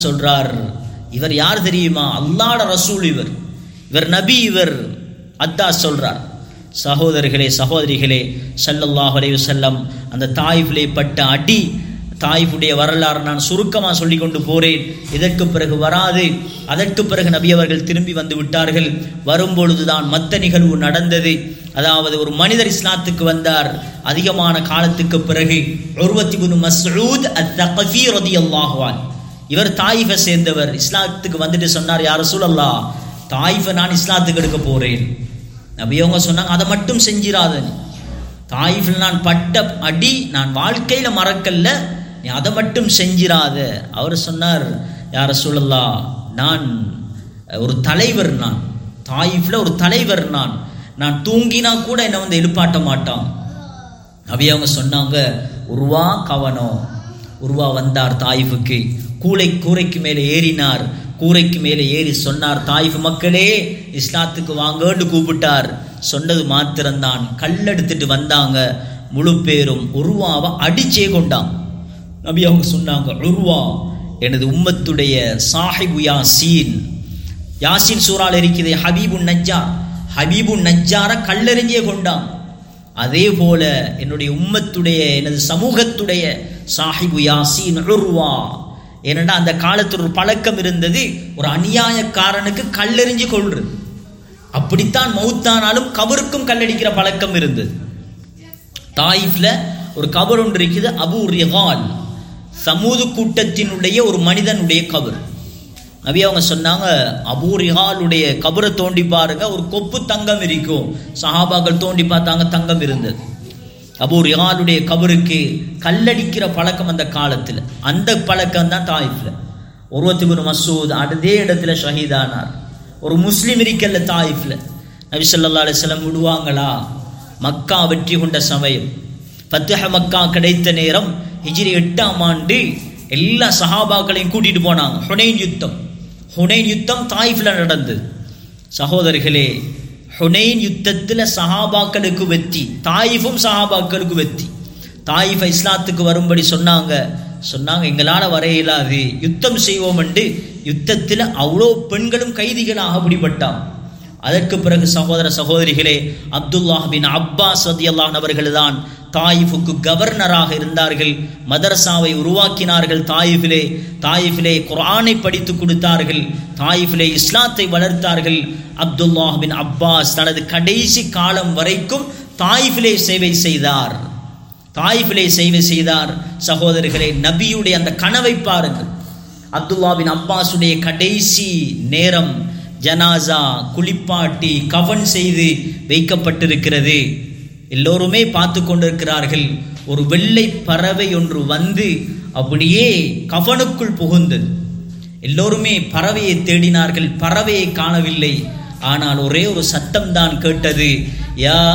சொல்றார் இவர் யார் தெரியுமா அல்லாட ரசூல் இவர் இவர் நபி இவர் அத்தா சொல்றார் சகோதரர்களே சகோதரிகளே ஸல்லல்லாஹு அலைஹி வஸல்லம் அந்த தாயிஃபிலே பட்ட அடி தாயிஃபுடைய வரலாறு நான் சுருக்கமாக சொல்லி கொண்டு போறேன் இதற்கு பிறகு வராது அதற்கு பிறகு நபி அவர்கள் திரும்பி வந்து விட்டார்கள் வரும்பொழுதுதான் மத்த நிகழ்வு நடந்தது அதாவது ஒரு மனிதர் இஸ்லாத்துக்கு வந்தார் அதிகமான காலத்துக்கு பிறகு உருவத்தி குனு மஸ்ஊத் அத்-தகஃபி ரலியல்லாஹு அன்ஹு இவர் தாயிஃபை சேர்ந்தவர் இஸ்லாத்துக்கு வந்துட்டு சொன்னார் யார் சூழல்லா தாயிஃபை நான் இஸ்லாத்துக்கு எடுக்க போறேன் நபி அவங்க சொன்னாங்க அதை மட்டும் செஞ்சிராத நீ தாயிஃபில் நான் பட்ட அடி நான் வாழ்க்கையில மறக்கல்ல நீ அதை மட்டும் செஞ்சிராத அவர் சொன்னார் யார சூழல்லா நான் ஒரு தலைவர் நான் தாயிஃப்ல ஒரு தலைவர் நான் நான் தூங்கினா கூட என்னை வந்து எழுப்பாட்ட மாட்டான் நபி அவங்க சொன்னாங்க உருவா கவனம் உருவா வந்தார் தாயிஃபுக்கு கூளை கூரைக்கு மேலே ஏறினார் கூரைக்கு மேலே ஏறி சொன்னார் தாயிஃப் மக்களே இஸ்லாத்துக்கு வாங்கன்னு கூப்பிட்டார் சொன்னது மாத்திரம்தான் கல்லெடுத்துட்டு வந்தாங்க முழு பேரும் உருவாவை அடிச்சே கொண்டான் நபி அவங்க சொன்னாங்க உருவா எனது உம்மத்துடைய சாஹிபு யாசீன் யாசின் சூறால் இருக்கிறது ஹபீபு நஜ்ஜார் ஹபீபு நஜ்ஜார கல்லெறிஞ்சே கொண்டான் அதே போல என்னுடைய உம்மத்துடைய எனது சமூகத்துடைய சாஹிபு யாசீன் உருவா ஏனென்றா அந்த காலத்தில் ஒரு பழக்கம் இருந்தது ஒரு அநியாயக்காரனுக்கு கல்லெறிஞ்சு கொள்றது அப்படித்தான் மௌத்தானாலும் கபருக்கும் கல்லடிக்கிற பழக்கம் இருந்தது தாயிஃப்ல ஒரு கபர் ஒன்று இருக்குது அபு ரிஹால் சமூது கூட்டத்தினுடைய ஒரு மனிதனுடைய கபர் நபி அவங்க சொன்னாங்க அபூ ரிஹாலுடைய கபரை தோண்டி பாருங்க ஒரு கொப்பு தங்கம் இருக்கும் சஹாபாக்கள் தோண்டி பார்த்தாங்க தங்கம் இருந்தது அபூ ரிஹாலுடைய கபருக்கு கல்லடிக்கிற பழக்கம் அந்த காலத்தில் அந்த பழக்கம் தான் தாயிஃப்ல ஒருவத்தி குரு மசூத் அதே இடத்துல ஷஹீதானார் ஒரு முஸ்லீம் இருக்கல்ல தாயிஃப்ல நபி சொல்லா அலிஸ்லம் விடுவாங்களா மக்கா வெற்றி கொண்ட சமயம் பத்துஹ மக்கா கிடைத்த நேரம் ஹிஜ்ரி எட்டாம் ஆண்டு எல்லா சஹாபாக்களையும் கூட்டிட்டு போனாங்க ஹுனைன் யுத்தம் ஹுனைன் யுத்தம் தாயிஃப்ல நடந்தது சகோதரர்களே ஹுனைன் யுத்தத்தில் சஹாபாக்களுக்கு வெற்றி தாயிஃபும் சஹாபாக்களுக்கு வெற்றி தாயிஃபை இஸ்லாத்துக்கு வரும்படி சொன்னாங்க சொன்னாங்க எங்களால் வர இயலாது யுத்தம் செய்வோம் என்று யுத்தத்தில் அவ்வளோ பெண்களும் கைதிகளாக பிடிபட்டான் அதற்கு பிறகு சகோதர சகோதரிகளே அப்துல்லாஹ் பின் அப்பாஸ் ரதியல்லான் அவர்கள் தான் தாயிஃபுக்கு கவர்னராக இருந்தார்கள் மதரசாவை உருவாக்கினார்கள் தாயிஃபிலே தாயிஃபிலே குரானை படித்து கொடுத்தார்கள் தாயிஃபிலே இஸ்லாத்தை வளர்த்தார்கள் அப்துல்லாஹ் பின் அப்பாஸ் தனது கடைசி காலம் வரைக்கும் தாயிஃபிலே சேவை செய்தார் தாயிஃபிலே சேவை செய்தார் சகோதரர்களே நபியுடைய அந்த கனவை பாருங்கள் அப்துல்லா பின் அப்பாஸுடைய கடைசி நேரம் ஜனாசா குளிப்பாட்டி கவன் செய்து வைக்கப்பட்டிருக்கிறது எல்லோருமே பார்த்து கொண்டிருக்கிறார்கள் ஒரு வெள்ளை பறவை ஒன்று வந்து அப்படியே கவனுக்குள் புகுந்தது எல்லோருமே பறவையை தேடினார்கள் பறவையை காணவில்லை ஆனால் ஒரே ஒரு சத்தம் தான் கேட்டது யா